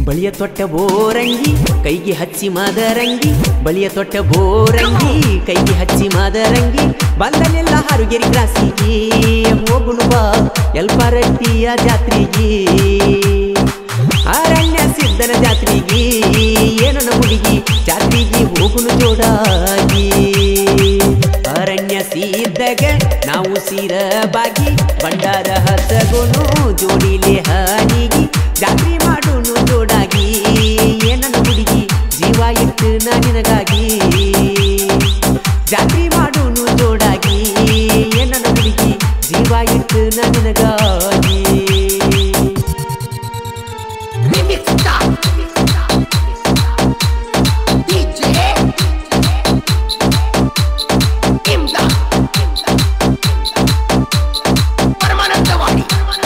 ಬಳಿಯ ತೊಟ್ಟ ಬೋರಂಗಿ ಕೈಗೆ ಹಚ್ಚಿ ಮಾದರಂಗಿ ಬಳಿಯ ತೊಟ್ಟ ಬೋರಂಗಿ ಕೈಗೆ ಹಚ್ಚಿ ಮಾದರಂಗಿ ಬಂದನೆಲ್ಲ ಹಾರುಗೆರಿ ಕ್ರಾಸಿಗೆ ಹೋಗುಣು ಬಾ ಎಲ್ಪಾರಟ್ಟಿಯ ಜಾತ್ರೆಗೆ ಅರಣ್ಯ ಸಿದ್ಧನ ಜಾತ್ರೆಗೆ ಏನು ಹುಡುಗಿ ಜಾತ್ರೆಗೆ ಹೋಗುನು ಜೋಡಾಗಿ ಅರಣ್ಯ ಸಿದ್ಧಗ ನಾವು ಸಿರಬಾಗಿ ಬಂಡಾರ ಹಸಗುನು ಜೋಡಿಲೆ ಹನಿಗಿ ಜಾತ್ರೆ ಮಾಡುನು ಜೋಡಾಗಿ ಏನನ್ನ ಹುಡುಗಿ ಜೀವ ಇಟ್ಟು ನಾ ನಿನಗಾಗಿ ಜಾತ್ರೆ ಮಾಡುನು ಜೋಡಾಗಿ ಏನನ್ನ ಹುಡುಗಿ ಜೀವ ಇಟ್ಟು ನಾ ನಿನಗಾಗಿ Remix Star. DJ Imda. Paramanandawadi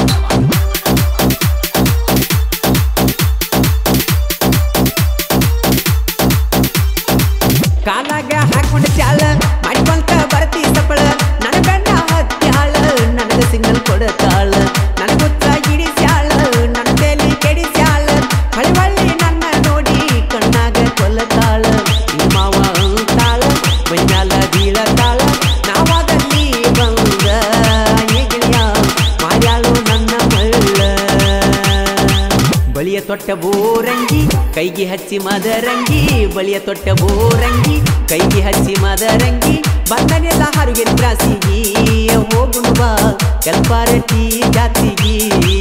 ಕಾಲಾಗ ಹಾಕೊಂಡ ಚಾಳ ಮಾಡ್ಕೊಂತ ಬರ್ತಿ ಸಪ್ಪಳ ನನ್ನ ಗಂಡ ಹತ್ಯಾಳ ನನಗ ಸಿಂಗಲ್ ಕೊಡತಾಳ ನನ್ನ ಗೊತ್ತ ಹಿಡಿಸ್ಯಾಳ ನನ್ನ ತಲೆ ಕೆಡಿಸ್ಯಾಳ ಹೊಳಿ ಹೊಳ್ಳಿ ನನ್ನ ನೋಡಿ ಕಣ್ಣಾಗ ಕೊಲ್ಲತಾಳ ಈ ಮಾವ ಅಂತಾಳ ಮೈನಾಲ ಬೀಳತಾಳ ನಾವಾದಲ್ಲಿ ಬಂದ ಏಗಿಳಿಯ ಮಾಡ್ಯಾಳು ನನ್ನ ಮಳ್ಳ ಬಳಿಯ ತೊಟ್ಟ ಬೋರಂಗಿ ಕೈಗೆ ಹಚ್ಚಿ ಮದರಂಗಿ ಬಳಿಯ ತೊಟ್ಟ ಬೋರಂಗಿ ಕೈಗೆ ಹಚ್ಚಿ ಮದರಂಗಿ ಬಂದನೆಲ್ಲ ಹಾರುಗೆ ತ್ರಾಸಿಗಿ ಹೋಗುನು ಬಾ ಕಲ್ಪಾರಟಿ ಜಾತಿಗಿ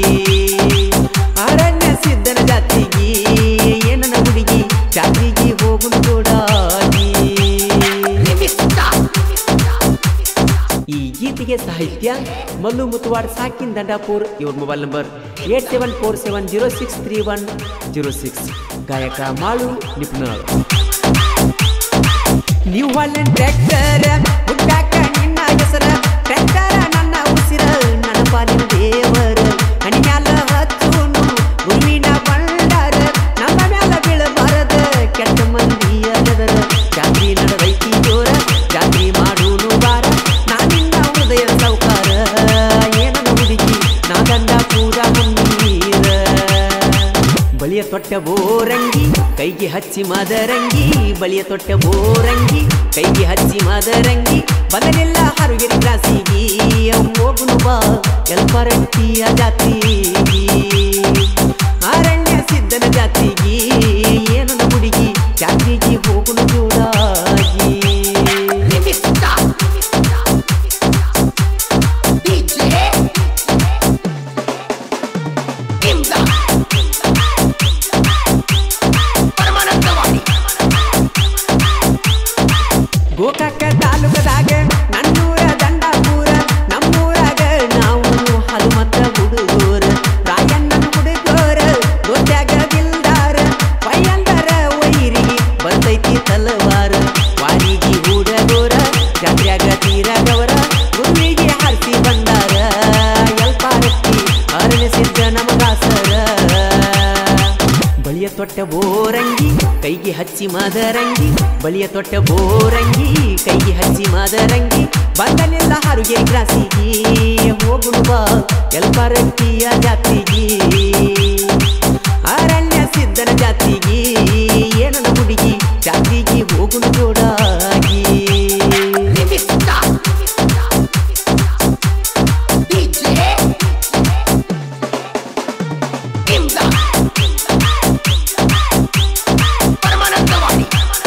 ಅರಣ್ಯ ಸಿದ್ಧನ ಜಾತಿಗಿ ಏನನ ಹುಡುಗಿ ಜಾತಿಗಿ ಹೋಗುನು ಜೋಡಾಗಿ Remix Star. ಈ ಗೀತೆಗೆ ಸಾಹಿತ್ಯ ಮಲ್ಲು ಮುತುವಾಡ್ ಸಾಕಿನ್ ದಂಡಾಪುರ್ ಇವ್ರ mobile number eight seven four seven zero six three one zero six ಗಾಯಕ ಮಾಳು ನಿಪುಣರು ನೀವು ಒಳ್ಳೆ ಟ್ರ್ಯಾಕ್ಟರ್ ಹುಟ್ಟಾಕ ನಿನ್ನ ಹೆಸರ ಟ್ರ್ಯಾಕ್ಟರ ನನ್ನ ಉಸಿರ ನನ್ನ ಪಾಲಿನ ದೇವರ ಹಣಿ ಮ್ಯಾಲ ಹಚ್ಚುನು ಗುರುವಿನ ಬಂಡಾರ ನಮ್ಮ ಮ್ಯಾಲ ಬೀಳಬಾರದ ಕೆಟ್ಟ ಮಂದಿ ಅಲ್ಲದರ ಜಾತ್ರಿ ನಡೆದೈತಿ ಜೋರ ಜಾತ್ರಿ ಮಾಡೂನು ಬಾರ ನಾನಿನ್ನ ಉದಯ ಸೌಕಾರ ಏನನ ಹುಡುಗಿ ನಾ ಗಂಡ ಪೂರ ಮಂದೀರ ಬಳಿಯ ತೊಟ್ಟ ಬೋರಂಗಿ ಕೈಗೆ ಹಚ್ಚಿ ಮದರಂಗಿ ಬಳಿಯ ತೊಟ್ಟ ಬೋರಂಗಿ ಕೈಗೆ ಹಚ್ಚಿ ಮದರಂಗಿ ಬದಲೆಲ್ಲ ಹರುಗಿರಿ ಕ್ರಾಸಿಗಿ ಹೋಗುನು ಬಾ ಎಲ್ಪರಟ್ಟಿಯ ಜಾತಿಗಿ ಅರಣ್ಯ ಸಿದ್ಧನ ಜಾತಿಗಿ ಏನು ಹುಡುಗಿ ಜಾತ್ರೆಗೆ ಹೋಗುನು ಜೋಡಾಗಿ Remix Star. DJ Imda. Paramanandawadi Gokak ತಾಲೂಕದಾಗ ನನ್ನೂರ ದಂಡಾಪುರ ನಮ್ಮೂರಾಗ ನಾವು ಹನುಮಂತ ಹುಡುಗೂರ ರಾಯಣ್ಣನ ಹುಡುಗೋರ ದೊಡ್ಡಾಗ ದಿಲ್ದಾರ ಪಯ್ಯಂದರ ವೈರಿಗೆ ಬಂದೈತಿ ತಲವಾರ ವಾರಿಗೆ ಹುಡುಗೋರ ಜಾತ್ರ್ಯಾಗ ತೀರಗವರ ಗುರುವಿಗೆ ಹಾರಿಸಿ ಬಂದಾರ ಎಲ್ಪಾರತ್ತಿ ಅರಣಿಸಿದ್ದ ನಮಗಾಸರ ಬಳಿಯ ತೊಟ್ಟ ಬೋರಂಗಿ ಕೈಗೆ ಹಚ್ಚಿ ಮಾದರಂಗಿ ಬಳಿಯ ತೊಟ್ಟ ಬೋರಂಗಿ ಕೈಗೆ ಹಚ್ಚಿ ಮಾದರಂಗಿ ಬಂದನೆಲ್ಲ ಹಾರುಗೆ ಕ್ರಾಸಿಗಿ ಹೋಗುನು ಬಾ ಎಲ್ಪಾರಟ್ಟಿಯ ಜಾತಿಗಿ ಅರಣ್ಯ ಸಿದ್ಧನ ಜಾತಿಗಿ ಏನನ ಹುಡುಗಿ ಜಾತಿಗಿ ಹೋಗುನು ಜೋಡಾಗಿ Remix Star. DJ Imda. Paramanandawadi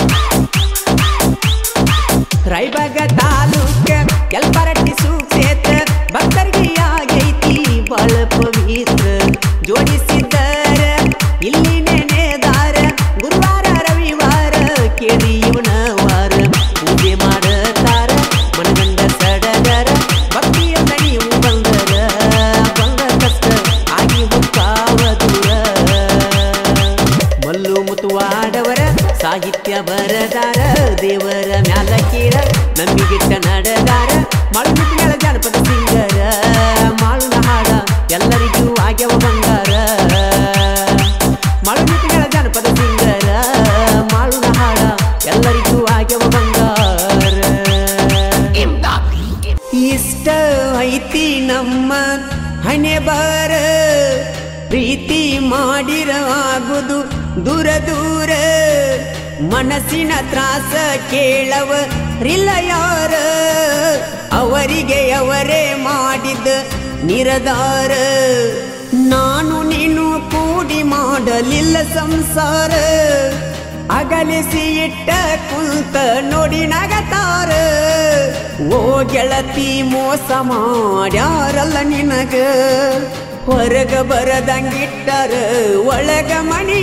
Raybag ತಾಲೂಕ ಎಲ್ಪರಟ್ಟಿ ಸುಕ್ಷೇತ್ರ ಭಕ್ತರಿಗೆ ಆಗೈತಿ ಬಾಳ ಪವಿತ್ರ ಜೋಡಿಸಿದ್ದಾರ ಇಲ್ಲಿ ನೆನೆದಾರ ಗುರುವಾರ ರವಿವಾರ ಕೇಳಿ ಇವನ ವಾರ ಪೂಜೆ ಮಾಡತಾರ ಮನಗಂಡ ಸಡಗರ ಭಕ್ತಿಯಿಂದ ನೀವು ಬಂದರ ಬಂದ ಕಷ್ಟ ಆಗಿ ಹುಟ್ಟಾವ ದೂರ ಮಲ್ಲು ಮುತುವಾಡವರ ಸಾಹಿತ್ಯ ಬರದಾರ ದೇವರ ಮ್ಯಾಲ ಕೀಳ ನಂಬಿಗಿಟ್ಟ ನಡೆದಾರ ಮಳುಮಿಟ್ಟಿಗಳ ಜಾನಪದ ಸಿಂಗರ ಮಾಳುನ ಹಾಡ ಎಲ್ಲರಿಗೂ ಆಗ್ಯವ ಬಂಗಾರ ಮಳುಮಿಟ್ಟಿಗಳ ಜಾನಪದ ಸಿಂಗರ ಮಾಳುನ ಹಾಡ ಎಲ್ಲರಿಗೂ ಆಗ್ಯವ ಬಂಗಾರ Imda. ಇಷ್ಟ ಐತಿ ನಮ್ಮ ಹಣೆ ಬಾರ ಪ್ರೀತಿ ಮಾಡಿರ ಆಗುದು ದೂರ ದೂರ ಮನಸ್ಸಿನ ತ್ರಾಸ ಕೇಳವ ರಿಲ್ಲ ಯಾರ ಅವರಿಗೆ ಅವರೇ ಮಾಡಿದ ನಿರದಾರ ನಾನು ನೀನು ಕೂಡಿ ಮಾಡಲಿಲ್ಲ ಸಂಸಾರ ಅಗಲಿಸಿ ಇಟ್ಟ ಕುಂತ ನೋಡಿ ನಗತಾರ ಓ ಗೆಳತಿ ಮೋಸ ಮಾಡ್ಯಾರಲ್ಲ ನಿನಗ ಹೊರಗ ಬರದಂಗಿಟ್ಟರ ಒಳಗ ಮಣಿ